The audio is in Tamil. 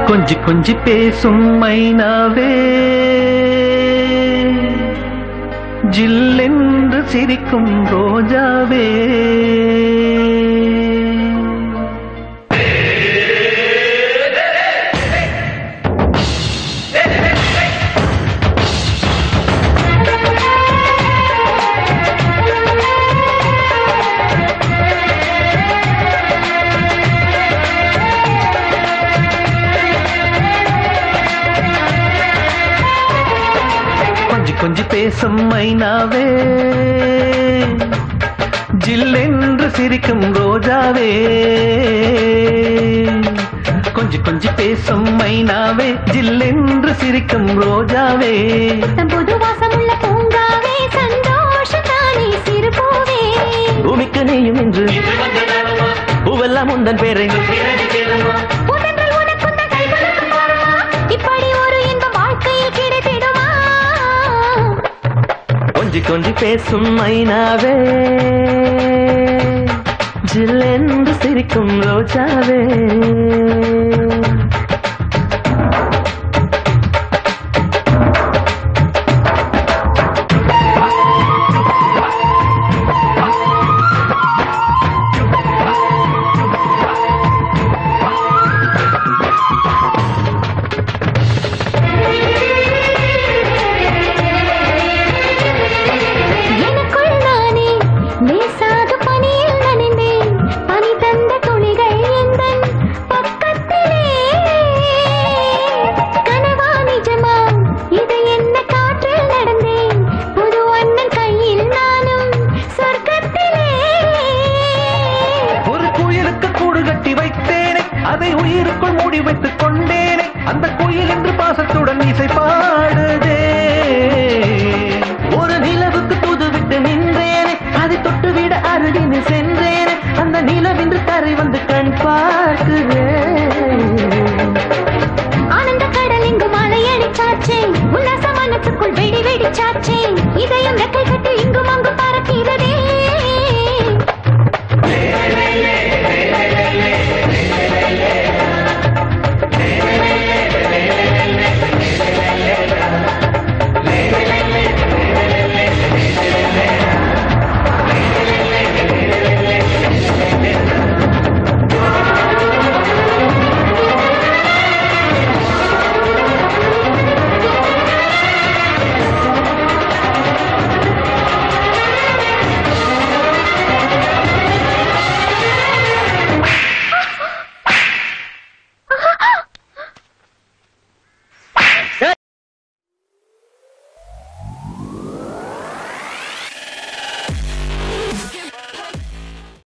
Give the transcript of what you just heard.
கொஞ்சி கொஞ்சி பேசும் மைனாவே ஜில்லென்று சிரிக்கும் ரோஜாவே கொஞ்சி கொஞ்சி பேசும் மைனாவே ஜில்லென்று சிரிக்கும் ரோஜாவே கொஞ்சி கொஞ்சி பேசும் மைனாவே ஜில்லென்று சிரிக்கும் ரோஜாவே தம் புது வாசமுள்ள பூங்காவே சந்தோஷத்தானே சிறு பூவே பூமிக்கு நீயும் இன்று பூவெல்லாம் உந்தன் பேரை பூதென்றல் உனக்குந்த கைகளுக்கும் போறா இப்படி ஒரு இன்பம் வாழ்க்கையில் கிடைத்திடுமா கொஞ்சி கொஞ்சி பேசும் மைனாவே ஜில்லென்று சிரிக்கும் ரோஜாவே